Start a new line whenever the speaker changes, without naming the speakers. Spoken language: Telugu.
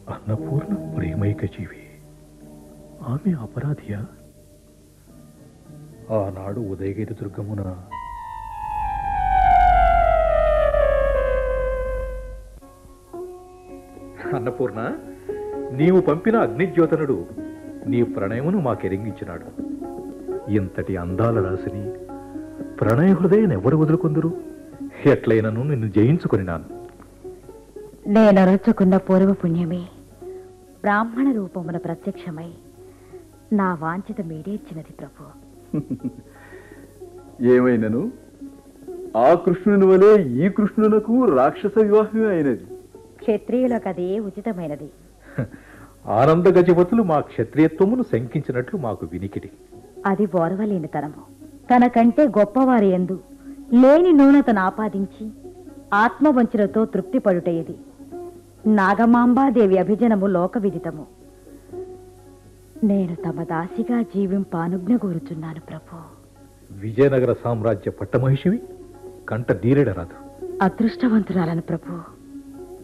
అన్నపూర్ణ ప్రేమైక జీవి ఆమె అపరాధియా ఆనాడు ఉదయగిరి దుర్గమున అన్నపూర్ణ నీవు పంపిన అగ్నిజ్యోతనుడు నీ ప్రణయమును మాకెరింగించినాడు ఇంతటి అందాల రాశిని ప్రణయ హృదయం ఎవరు వదులుకొందరు ఎట్లయినను నిన్ను జయించుకొనినాను
నేనరుచుకున్న పూర్వ పుణ్యమే బ్రాహ్మణ రూపమున ప్రత్యక్షమై నా వాంఛిత మీడేర్చినది ప్రభు
ఏమైనను ఆ కృష్ణుని వలె ఈ కృష్ణునకు రాక్షస వివాహమే అయినది
క్షత్రియులకు అదే ఉచితమైనది
ఆనంద గజపతులు మా క్షత్రియత్వమును శంకించినట్లు మాకు వినికిడి
అది ఓర్వలేనితనము తనకంటే గొప్పవారి ఎందు లేని నూనెతను ఆపాదించి ఆత్మవంచులతో తృప్తిపడుట ఇది నాగమాంబాదేవి అభిజనము లోక విదితము నేను తమ దాసిగా జీవింపానుజ్ఞ కోరుచున్నాను ప్రభు
విజయనగర సామ్రాజ్య పట్టమహిషివి కంట నీరెడరాదు
అదృష్టవంతురాలను ప్రభు